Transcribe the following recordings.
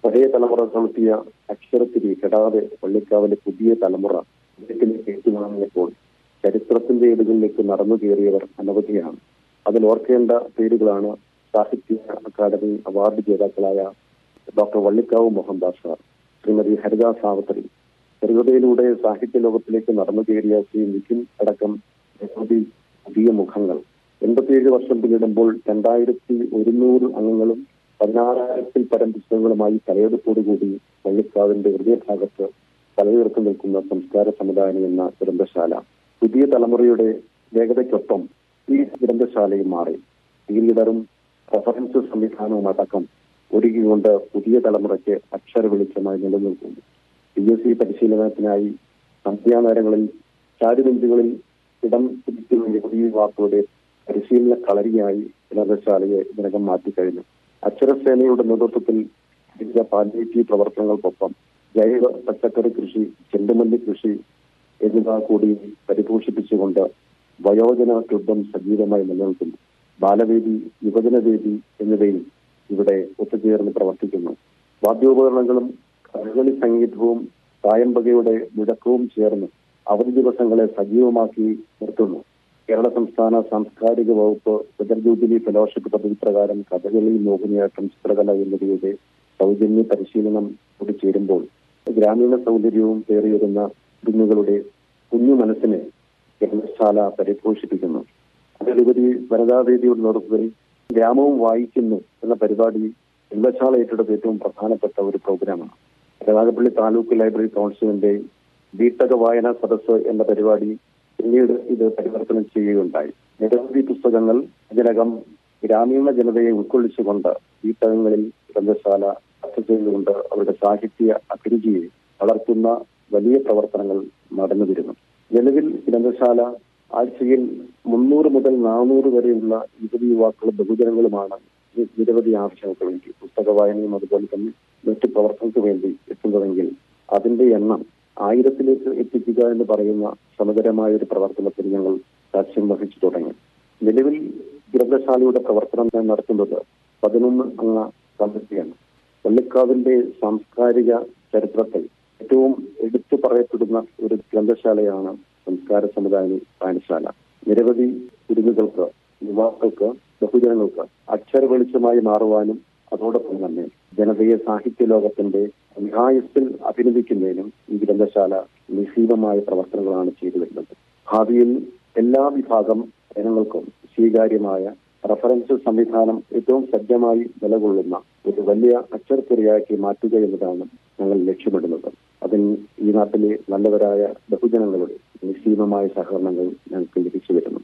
പഴയ തലമുറ നടത്തിയ അക്ഷരത്തിരി കെടാതെ പള്ളിക്കാവിലെ പുതിയ തലമുറ ഇതിലേക്ക് ഏറ്റുവാങ്ങിയപ്പോൾ ചരിത്രത്തിന്റെ ഏടുകളിലേക്ക് നടന്നു കയറിയവർ അനവധിയാണ് അതിൽ ഓർക്കേണ്ട പേരുകളാണ് സാഹിത്യ അക്കാദമി അവാർഡ് ജേതാക്കളായ ഡോക്ടർ വള്ളിക്കാവ് മോഹൻദാസ് സാർ ശ്രീമതി ഹരിദാ സാവത്രി ചെറുകഥയിലൂടെ സാഹിത്യ ലോകത്തിലേക്ക് നടന്നു കയറിയ ശ്രീ നിഖിൻ അടക്കം നിരവധി പുതിയ മുഖങ്ങൾ എൺപത്തിയേഴ് വർഷം പിന്നിടുമ്പോൾ രണ്ടായിരത്തി ഒരുന്നൂറ് അംഗങ്ങളും പതിനാറായിരത്തിൽ പരം പുസ്തകങ്ങളുമായി തലയെടുപ്പോടുകൂടി വള്ളിക്കാവിന്റെ ഹൃദയഭാഗത്ത് തലയുയർത്തി നിൽക്കുന്ന സംസ്കാര സമുദായം എന്ന ഗ്രന്ഥശാല പുതിയ തലമുറയുടെ വേഗതയ്ക്കൊപ്പം ഈ ഗ്രന്ഥശാലയും മാറി ഈ ലീഡറും റഫറൻസ് സംവിധാനവും അടക്കം ഒരുക്കിക്കൊണ്ട് പുതിയ തലമുറയ്ക്ക് അക്ഷര വെളിച്ചമായി നിലനിൽക്കുന്നു പി എസ് സി പരിശീലനത്തിനായി സന്ധ്യാനേരങ്ങളിൽ ചാരുബെഞ്ചുകളിൽ ഇടം പിടിക്കുന്ന യുവതി യുവാക്കളുടെ പരിശീലന കളരിയായി ഗ്രന്ഥശാലയെ ഇതിനകം മാറ്റിക്കഴിഞ്ഞു അക്ഷരസേനയുടെ നേതൃത്വത്തിൽ വിവിധ പാലിയേറ്റീവ് പ്രവർത്തനങ്ങൾക്കൊപ്പം ജൈവ പച്ചക്കറി കൃഷി ചെണ്ടുമല്ലി കൃഷി എന്നിവ കൂടി പരിപോഷിപ്പിച്ചുകൊണ്ട് വയോജന ക്ലബും സജീവമായി നിലനിൽക്കുന്നു ബാലവേദി യുവജനവേദി എന്നിവയും ഇവിടെ ഒത്തുചേർന്ന് പ്രവർത്തിക്കുന്നു വാദ്യോപകരണങ്ങളും കഥകളി സംഗീതവും തായമ്പകയുടെ മുഴക്കവും ചേർന്ന് അവധി ദിവസങ്ങളെ സജീവമാക്കി നിർത്തുന്നു കേരള സംസ്ഥാന സാംസ്കാരിക വകുപ്പ് ബദർ ജൂബിലി ഫെലോഷിപ്പ് പദ്ധതി പ്രകാരം കഥകളി മോഹിനിയാട്ടം ചിത്രകല എന്നിവയുടെ സൗജന്യ പരിശീലനം കൂടി ചേരുമ്പോൾ ഗ്രാമീണ സൗന്ദര്യവും പേറിയിരുന്ന കുഞ്ഞുങ്ങളുടെ കുഞ്ഞു മനസ്സിനെ ഗ്രന്ഥശാല പരിപോഷിപ്പിക്കുന്നു അതിലുപരി വനിതാവേദിയുടെ നേതൃത്വത്തിൽ ഗ്രാമവും വായിക്കുന്നു എന്ന പരിപാടി ഗ്രന്ഥശാല ഏറ്റെടുത്ത ഏറ്റവും പ്രധാനപ്പെട്ട ഒരു പ്രോഗ്രാമാണ് കരുനാഗപ്പള്ളി താലൂക്ക് ലൈബ്രറി കൗൺസിലിന്റെ വീട്ടക വായനാ സദസ്സ് എന്ന പരിപാടി പിന്നീട് ഇത് പരിവർത്തനം ചെയ്യുകയുണ്ടായി നിരവധി പുസ്തകങ്ങൾ ഇതിനകം ഗ്രാമീണ ജനതയെ ഉൾക്കൊള്ളിച്ചുകൊണ്ട് വീട്ടകങ്ങളിൽ ഗ്രന്ഥശാല ചർച്ച ചെയ്തുകൊണ്ട് അവരുടെ സാഹിത്യ അഭിരുചിയെ വളർത്തുന്ന വലിയ പ്രവർത്തനങ്ങൾ നടന്നു വരുന്നു നിലവിൽ ഗ്രന്ഥശാല ആഴ്ചയിൽ മുന്നൂറ് മുതൽ നാനൂറ് വരെയുള്ള യുവതി യുവാക്കളും ബഹുജനങ്ങളുമാണ് നി- നിരവധി ആവശ്യങ്ങൾക്ക് വേണ്ടി പുസ്തക വായനയും അതുപോലെ തന്നെ മറ്റു പ്രവർത്തനങ്ങൾക്ക് വേണ്ടി എത്തുന്നതെങ്കിൽ അതിന്റെ എണ്ണം ആയിരത്തിലേക്ക് എത്തിക്കുക എന്ന് പറയുന്ന സമതരമായ ഒരു പ്രവർത്തനത്തിന് ഞങ്ങൾ സാക്ഷ്യം വഹിച്ചു തുടങ്ങി നിലവിൽ ഗ്രന്ഥശാലയുടെ പ്രവർത്തനം ഞാൻ നടത്തുന്നത് പതിനൊന്ന് അംഗ കമ്മിറ്റിയാണ് പള്ളിക്കാവിന്റെ സാംസ്കാരിക ചരിത്രത്തിൽ ഏറ്റവും എടുത്തു പറയപ്പെടുന്ന ഒരു ഗ്രന്ഥശാലയാണ് സംസ്കാര സമുദായ വായനശാല നിരവധി കുരുന്നുകൾക്ക് യുവാക്കൾക്ക് ബഹുജനങ്ങൾക്ക് അക്ഷര വെളിച്ചമായി മാറുവാനും അതോടൊപ്പം തന്നെ ജനതയെ സാഹിത്യ ലോകത്തിന്റെ നിഹായത്തിൽ അഭിനന്ദിക്കുന്നതിനും ഈ ഗ്രന്ഥശാല നിസീമമായ പ്രവർത്തനങ്ങളാണ് ചെയ്തു വരുന്നത് ഭാവിയിൽ എല്ലാ വിഭാഗം ജനങ്ങൾക്കും സ്വീകാര്യമായ റഫറൻസ് സംവിധാനം ഏറ്റവും സജ്ജമായി നിലകൊള്ളുന്ന ഒരു വലിയ അക്ഷരത്തിരയാക്കി മാറ്റുക എന്നതാണ് ഞങ്ങൾ ലക്ഷ്യമിടുന്നത് അതിന് ഈ നാട്ടിലെ നല്ലവരായ ബഹുജനങ്ങളുടെ നിസ്സീമമായ സഹകരണങ്ങൾ ഞങ്ങൾക്ക് ലഭിച്ചു വരുന്നു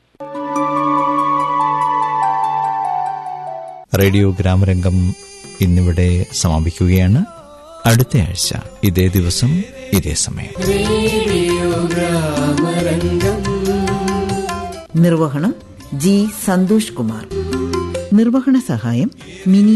റേഡിയോ ഗ്രാമരംഗം ഇന്നിവിടെ സമാപിക്കുകയാണ് അടുത്ത ആഴ്ച ഇതേ ദിവസം ഇതേ സമയം നിർവഹണം ജി സന്തോഷ് കുമാർ നിർവഹണ സഹായം മിനി